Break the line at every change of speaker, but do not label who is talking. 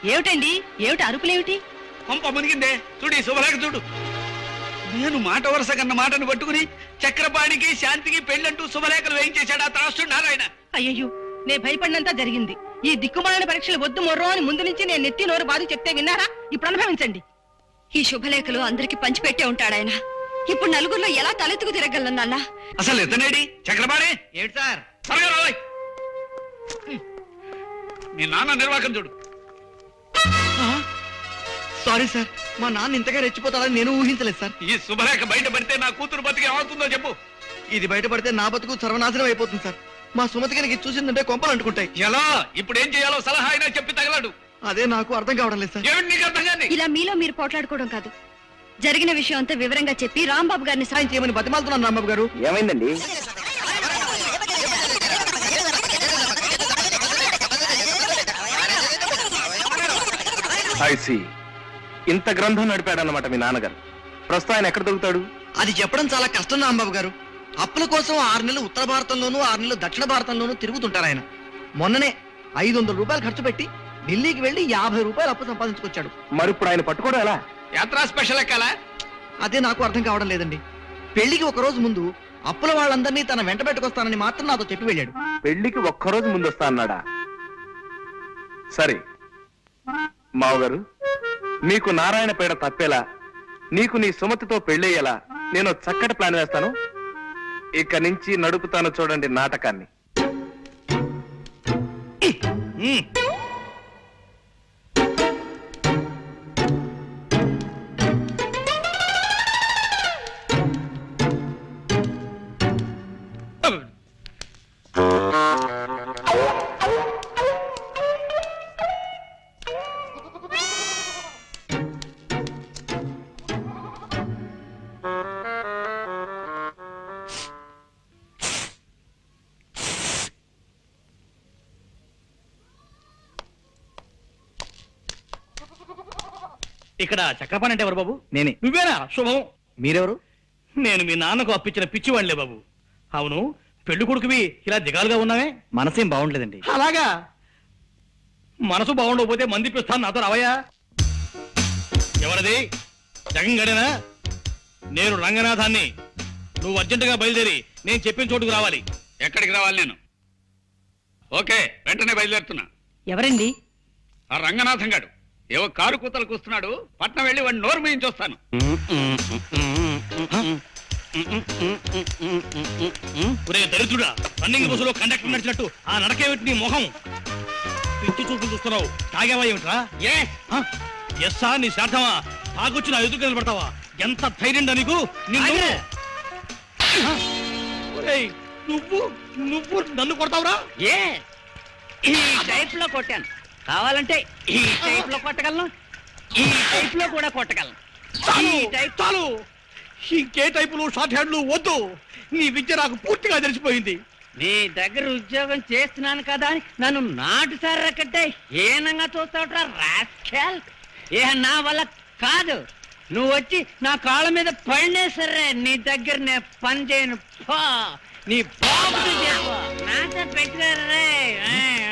ఏమిటండి ఏమిటి అరుపులేమిటి
కొంప మునిగిందే చూడు ఈ శుభలేఖ చూడు నేను మాట వరుస కన్న మాటను పట్టుకుని చక్రపాణికి శాంతికి పెళ్ళంటూ శుభలేఖలు వేయించేశాడు ఆ త్రాస్తుడు నారాయణ
అయ్యయ్యో నే భయపడినంత జరిగింది ఈ దిక్కుమాలిన పరీక్షలు వద్దు మొర్రో అని ముందు నుంచి నేను నెత్తి నోరు బాధ చెప్తే విన్నారా ఇప్పుడు అనుభవించండి
ఈ శుభలేఖలు అందరికి పంచిపెట్టే ఉంటాడాయన ఇప్పుడు నలుగురిలో ఎలా తలెత్తుకు తిరగలను నాన్న
అసలు ఎత్తనేడి చక్రపాణి
ఏమిటి సార్
త్వరగా రావాయ్ మీ నాన్న నిర్వాకం చూడు
సారీ సార్ మా నాన్న ఇంతగా రెచ్చిపోతాడని నేను ఊహించలేదు సార్
ఈ శుభలేఖ బయట పడితే నా కూతురు బతికి ఏమవుతుందో చెప్పు
ఇది బయటపడితే నా బతుకు సర్వనాశనం అయిపోతుంది సార్ మా సుమతి కనుక ఇది చూసిందంటే కొంపలు అంటుకుంటాయి
ఎలా ఇప్పుడు ఏం చేయాలో సలహా అయినా చెప్పి తగలడు
అదే నాకు అర్థం కావడం లేదు సార్
ఏమిటి నీకు అర్థం కాని
ఇలా మీలో మీరు పోట్లాడుకోవడం కాదు జరిగిన విషయం అంతా వివరంగా చెప్పి రాంబాబు గారిని
సాయం చేయమని బతిమాలుతున్నాను రాంబాబు గారు
ఏమైందండి ఐసి ఇంత గ్రంథం నడిపాడన్నమాట మీ నాన్నగారు ప్రస్తుతం ఆయన ఎక్కడ దొరుకుతాడు
అది చెప్పడం చాలా కష్టం రాంబాబు గారు అప్పుల కోసం ఆరు నెలలు ఉత్తర భారతంలోనూ ఆరు నెలలు దక్షిణ భారతంలోనూ తిరుగుతుంటారు ఆయన మొన్ననే ఐదు వందల రూపాయలు ఖర్చు పెట్టి ఢిల్లీకి వెళ్లి యాభై రూపాయలు అప్పు సంపాదించుకొచ్చాడు
మరి ఇప్పుడు ఆయన పట్టుకోవడం ఎలా
యాత్రా స్పెషల్ ఎక్కాలా
అదే నాకు అర్థం కావడం లేదండి పెళ్లికి ఒక రోజు ముందు అప్పుల వాళ్ళందరినీ తన వెంట పెట్టుకొస్తానని మాత్రం నాతో చెప్పి వెళ్ళాడు
పెళ్లికి ఒక్కరోజు ముందు వస్తా అన్నాడా సరే మావగారు నీకు నారాయణ పేడ తప్పేలా నీకు నీ సుమతితో పెళ్ళయ్యేలా నేను చక్కటి ప్లాన్ వేస్తాను ఇక నుంచి నడుపుతాను చూడండి నాటకాన్ని
ఉమ్.
ఇక్కడ చక్రపాణి అంటే ఎవరు బాబు
నేనే
నువ్వేనా శుభం
మీరెవరు
నేను మీ నాన్నకు అప్పించిన పిచ్చివాళ్లే బాబు అవును పెళ్లి కొడుకువి ఇలా దిగాలుగా ఉన్నావే
మనసేం బాగుండలేదండి
అలాగా మనసు బాగుండకపోతే మంది పిస్తాను నాతో రావయ్యా ఎవరది జగన్ గడేనా నేను రంగనాథాన్ని నువ్వు అర్జెంటుగా బయలుదేరి నేను చెప్పిన చోటుకు రావాలి
ఎక్కడికి రావాలి నేను ఓకే వెంటనే బయలుదేరుతున్నా
ఎవరండి
ఆ రంగనాథం గాడు ఏవో కారు కూతలు కూస్తున్నాడు పట్నం వెళ్ళి వాడిని నోరు మేయించి వస్తాను
ఒరే దరిద్రుడా రన్నింగ్ బస్సులో కండక్టర్ నడిచినట్టు ఆ నడకేమిటి నీ మొహం పిచ్చి చూపులు చూస్తున్నావు తాగేవా ఏమిట్రా ఏ ఎస్సా నీ శార్థమా తాగొచ్చి నా ఎదురు నిలబడతావా ఎంత ధైర్యం నీకు నిన్ను ఆ? ఒరేయ్, నువ్వు నువ్వు నన్ను కొడతావురా
ఏ ఈ టైప్ లో కొట్టాను కావాలంటే ఈ టైప్ లో కొట్టగలను ఈ టైప్ లో కూడా కొట్టగలను
చాలు
ఈ టైప్
చాలు ఇంకే టైపులు షార్ట్ హ్యాండ్లు వద్దు నీ విద్య నాకు పూర్తిగా తెలిసిపోయింది
నీ దగ్గర ఉద్యోగం చేస్తున్నాను కదా అని నన్ను నాటు సారా కట్టే హీనంగా చూస్తావుట్రా రాస్కెల్ ఏ నా వల్ల కాదు నువ్వు వచ్చి నా కాళ్ళ మీద పడినే సరే నీ దగ్గర నేను పని చేయను పో నీ బాబు నాతో పెట్టుకోరే